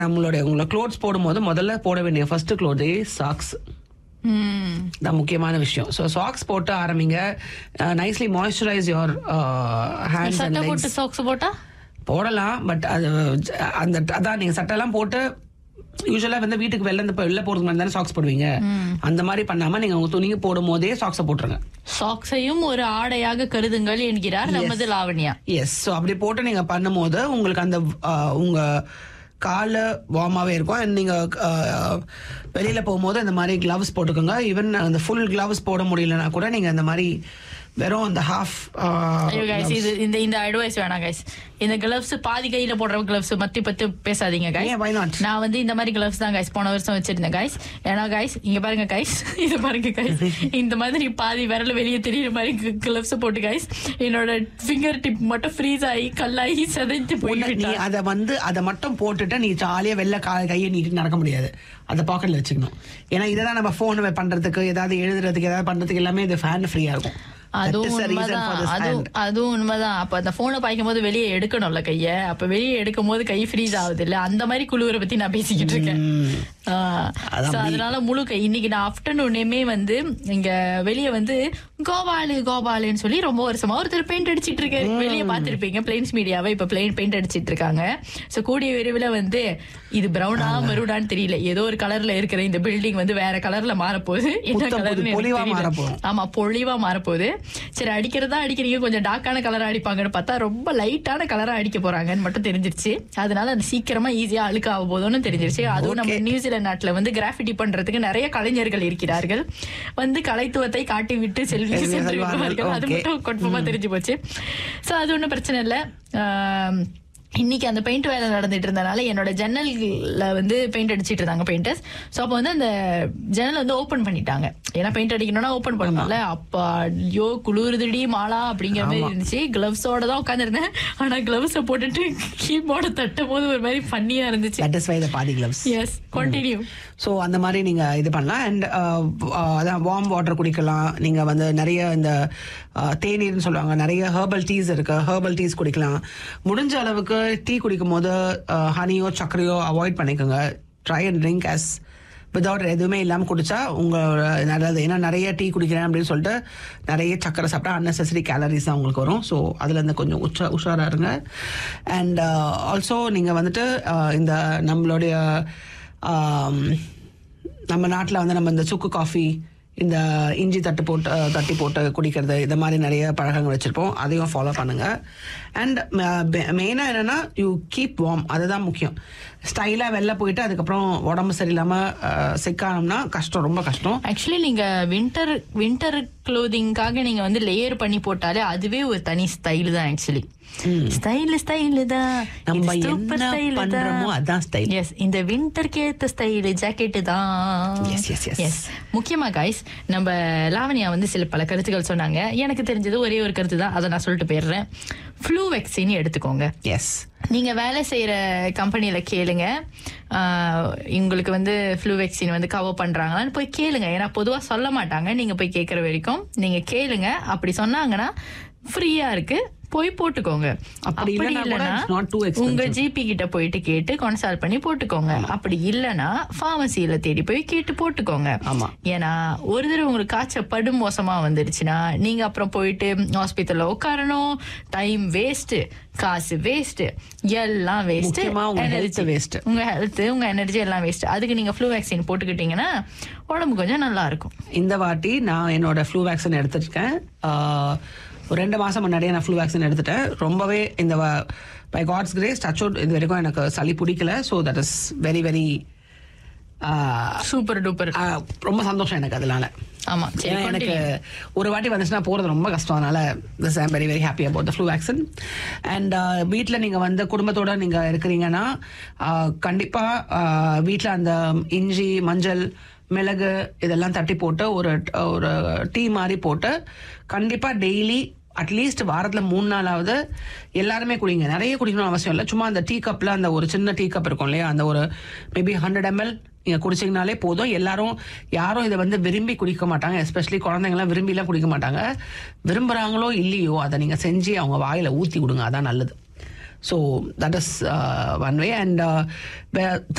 நம்மளுடைய உங்களை க்ளோத்ஸ் போடும்போது முதல்ல போட வேண்டிய ஃபர்ஸ்ட் க்ளோத் சாக்ஸ் ம் தான் முக்கியமான விஷயம் ஸோ சாக்ஸ் போட்டு ஆரம்பிங்க nicely moisturise your hands and சட்டை லெக்ஸ் போட்டு சாக்ஸ் போட்டா போடலாம் பட் அது ஜ- அந்த அதான் நீங்க சட்டைலாம் போட்டு யூஸ்வலா வந்து வீட்டுக்கு வெளில இருந்து வெளில போறதுக்கு முன்னாடி தானே சாக்ஸ் போடுவீங்க அந்த மாதிரி பண்ணாம நீங்க உங்க துணிக்கு போடும் போதே சாக்ஸை போட்டுருங்க சாக்ஸையும் ஒரு ஆடையாக கருதுங்கள் என்கிறார் நமது லாவண்யா எஸ் ஸோ அப்படி போட்டு நீங்க பண்ணும்போது உங்களுக்கு அந்த அஹ், உங்க கால வார்மாவே இருக்கும் அண்ட் நீங்க அஹ், வெளியில போகும்போது இந்த மாதிரி கிளவ்ஸ் போட்டுக்கோங்க ஈவன் அந்த ஃபுல் கிளவ்ஸ் போட முடியலனா கூட நீங்க அந்த மாதிரி வெறும் அந்த ஹாஃப் ஐயோ guys, இது இந்த இந்த அட்வைஸ் வேணாம் கைஸ் இந்த கிளவ்ஸ் பாதி கையில போடுற கிளவ்ஸ் மத்தி பத்தி பேசாதீங்க guys ஏன் why not நான் வந்து இந்த மாதிரி கிளவ்ஸ் தான் கைஸ் போன வருஷம் வச்சிருந்தேன் கைஸ் ஏன்னா கைஸ் இங்க பாருங்க கைஸ் இது பாருங்க கைஸ் இந்த மாதிரி பாதி விரல் வெளியே தெரியுற மாதிரி கிளவ்ஸ் போட்டு கைஸ் என்னோட ஃபிங்கர் டிப் மட்டும் ஃப்ரீஸ் ஆகி கல்லாகி செதைஞ்சு நீ போயிட்டு அதை வந்து அதை மட்டும் போட்டுட்டு நீ ஜாலியா வெளில கா- கையை நீட்டி நடக்க முடியாது அதை பாக்கெட்ல வச்சுக்கணும் ஏன்னா இதெல்லாம் நம்ம போன் பண்றதுக்கு ஏதாவது எழுதுறதுக்கு ஏதாவது பண்றதுக்கு எல்லாமே இது ஃபேன் ஃப்ரீயா இருக்கும் That அதுவும் is the reason உண்மைதான் for this அதுவும் hand. அதுவும் உண்மைதான் அப்ப அந்த போனை பாய்க்கும் போது வெளியே எடுக்கணும்ல கைய அப்ப வெளியே எடுக்கும் போது கை ஃப்ரீஸ் ஆகுது இல்ல அந்த மாதிரி குழுவரை பத்தி நான் பேசிக்கிட்டு இருக்கேன் ஆ, அதான் so அதனால முழு கை இன்னைக்கு நான் ஆஃப்டர்நூனேமே வந்து இங்க வெளியே வந்து கோபாலு கோபாலுன்னு சொல்லி ரொம்ப வருஷமா ஒருத்தர் பெயிண்ட் அடிச்சிட்டு இருக்காரு வெளியே பார்த்திருப்பீங்க பிளைன்ஸ் மீடியாவை இப்ப பிளைன் பெயிண்ட் அடிச்சிட்டு இருக்காங்க சோ கூடிய விரைவில் வந்து இது பிரவுனா மெரூனான்னு தெரியல ஏதோ ஒரு கலர்ல இருக்கிற இந்த பில்டிங் வந்து வேற கலர்ல மாறப்போகுது என்ன புத்தம் புது கலர்னு எனக்கு பொலிவா தெரியல. மாறப்போகும். ஆமா பொழிவா மாறப்போகுது சரி அடிக்கிறதா அடிக்கிறீங்க கொஞ்சம் டார்க்கான கலரா அடிப்பாங்கன்னு பார்த்தா ரொம்ப லைட்டான கலரா அடிக்க போறாங்கன்னு மட்டும் தெரிஞ்சிருச்சு அதனால அது சீக்கிரமா ஈஸியா அழுக்க ஆக போதும்னு தெரிஞ்சிருச்சு அதுவும் நம்ம நியூசிலாந்து நாட்டுல வந்து கிராஃபிட்டி பண்றதுக்கு நிறைய கலைஞர்கள் இருக்கிறார்கள் வந்து கலைத்துவத்தை காட்டி விட்டு செல்வி செல்வி சென்று செல்வார்கள். விடுவார்கள் அது Okay. மட்டும் கன்ஃபார்மா தெரிஞ்சு போச்சு சோ அது ஒண்ணும் பிரச்சனை இல்ல ஆம், இன்னைக்கு அந்த பெயிண்ட் வேலை நடந்துட்டு இருந்தனால என்னோட ஜன்னல்ல வந்து பெயிண்ட் அடிச்சிட்டு இருந்தாங்க பெயிண்டர்ஸ் சோ அப்போ வந்து அந்த ஜன்னல் வந்து ஓபன் பண்ணிட்டாங்க ஏன்னா பெயிண்ட் அடிக்கணும்னா ஓபன் பண்ணணும்ல அப்பா ஐயோ குளிருதுடி மாலா அப்படிங்கிற மாதிரி இருந்துச்சு கிளவ்ஸோட தான் உட்காந்துருந்தேன் ஆனா கிளவ்ஸ போட்டுட்டு கீபோர்டை தட்டும் போது ஒரு மாதிரி ஃபன்னியா இருந்துச்சு That is why the பாதி gloves. எஸ் கண்டினியூ ஸோ அந்த மாதிரி நீங்க இது பண்ணலாம் அண்ட் அதான் வார்ம் வாட்டர் குடிக்கலாம் நீங்க வந்து நிறைய இந்த uh, தேநீர்னு சொல்லுவாங்க நிறைய ஹெர்பல் டீஸ் இருக்கு ஹெர்பல் டீஸ் குடிக்கலாம் முடிஞ்ச அளவுக்கு டீ குடிக்கும் போது ஹனியோ சர்க்கரையோ அவாய்ட் பண்ணிக்கோங்க try and drink as without எதுவுமே இல்லாமல் குடிச்சா உங்களோட நல்லது ஏன்னா நிறைய டீ குடிக்கிறேன் அப்படின்னு சொல்லிட்டு நிறைய சக்கரை சாப்பிட்டா unnecessary கேலரிஸ் தான் உங்களுக்கு வரும் ஸோ அதுலேருந்து கொஞ்சம் உச்சா உஷாரா இருங்க அண்ட் ஆல்சோ நீங்கள் வந்துட்டு uh, இந்த நம்மளுடைய ஆம், நம்ம நாட்டில் வந்து நம்ம இந்த சுக்கு காஃபி இந்த இஞ்சி தட்டு போட்டு அஹ், தட்டி போட்டு குடிக்கிறது இந்த மாதிரி நிறைய பழக்கங்கள் வச்சுருப்போம் அதையும் ஃபாலோ பண்ணுங்க அண்ட் மெயினாக என்னென்னா யூ கீப் வார்ம் அதுதான் முக்கியம் ஸ்டைலாக வெளில போயிட்டு அதுக்கப்புறம் உடம்பு சரியில்லாமல் சிக்கானோம்னா கஷ்டம் ரொம்ப கஷ்டம் ஆக்சுவலி நீங்க வின்டர் வின்டர் க்ளோதிங்காக நீங்க வந்து லேயர் பண்ணி போட்டாலே அதுவே ஒரு தனி ஸ்டைல் தான் ஆக்சுவலி ஸ்டைல் ஸ்டைல் தான் நம்ம என்ன பண்றோமோ அதான் ஸ்டைல் எஸ் இந்த வின்டருக்கு ஏத்த ஸ்டைல் ஜாக்கெட் தான் Yes, yes, yes. எஸ் முக்கியமா காய்ஸ் நம்ம லாவணியா வந்து சில பல கருத்துக்கள் சொன்னாங்க எனக்கு தெரிஞ்சது ஒரே ஒரு கருத்து தான் அதை நான் சொல்லிட்டு போயிடுறேன் ஃப்ளூ வெக்சின் எடுத்துக்கோங்க எஸ் நீங்க வேலை செய்யற கம்பெனில கேளுங்க ஆஹ் உங்களுக்கு வந்து ஃப்ளூ வெக்சின் வந்து கவர் பண்றாங்களான்னு போய் கேளுங்க ஏன்னா பொதுவா சொல்ல மாட்டாங்க நீங்க போய் கேட்கற வரைக்கும் நீங்க கேளுங்க அப்படி சொன்னாங்கன்னா ஃப்ரீயா இருக்கு போய் போட்டுக்கோங்க அப்படி இல்லைன்னா கூட it's not too expensive. உங்க ஜிபி கிட்ட போயிட்டு கேட்டு கன்சல்ட் பண்ணி போட்டுக்கோங்க அப்படி இல்லனா பார்மசியில தேடி போய் கேட்டு போட்டுக்கோங்க ஆமா. ஏன்னா ஒரு தடவை உங்களுக்கு காய்ச்சல் படு மோசமா வந்துருச்சுன்னா நீங்க அப்புறம் போயிட்டு ஹாஸ்பிட்டல்ல உட்காரணும் டைம் வேஸ்ட் காசு வேஸ்ட் எல்லாம் வேஸ்ட் முக்கியமா உங்க health waste. உங்க ஹெல்த் உங்க எனர்ஜி எல்லாம் வேஸ்ட் அதுக்கு நீங்க ஃப்ளூ வேக்சின் போட்டுக்கிட்டீங்கன்னா உடம்பு கொஞ்சம் நல்லா இருக்கும் இந்த வாட்டி நான் என்னோட ஃப்ளூ வேக்சின் எடுத்துருக்கேன் ஆஹ், ஒரு ரெண்டு மாசம் முன்னாடியே நான் ஃப்ளூ வேக்சின் எடுத்துட்டேன் ரொம்பவே இந்த by God's grace touch wood இது வரைக்கும் எனக்கு சளி பிடிக்கல so that is very very super duper ரொம்ப சந்தோஷம் எனக்கு அதனால ஆமா சரி ஏன்னா எனக்கு continue. ஒரு வாட்டி வந்துச்சுன்னா போறது ரொம்ப கஷ்டம் அதனால this I'm very very happy about the flu vaccine and வீட்டில் நீங்க வந்து குடும்பத்தோட நீங்க இருக்கிறீங்கன்னா uh, கண்டிப்பா uh, வீட்டில் அந்த இஞ்சி மஞ்சள் மிளகு இதெல்லாம் தட்டி போட்டு ஒரு ஒரு டீ மாதிரி போட்டு கண்டிப்பா டெய்லி அட்லீஸ்ட் வாரத்துல மூணு நாளாவது எல்லாருமே குடிங்க நிறைய குடிக்கணும்னு அவசியம் இல்லை சும்மா அந்த டீ கப்ல அந்த ஒரு சின்ன டீ கப் இருக்கும் இல்லையா அந்த ஒரு மேபி ஹண்ட்ரட் எம்எல் நீங்க குடிச்சீங்கனாலே போதும் எல்லாரும் யாரும் இதை வந்து விரும்பி குடிக்க மாட்டாங்க எஸ்பெஷலி குழந்தைங்கலாம் விரும்பிலாம் குடிக்க மாட்டாங்க விரும்புறாங்களோ இல்லையோ அதை நீங்க செஞ்சு அவங்க வாயில ஊத்தி விடுங்க அதான் நல்லது so that is one way and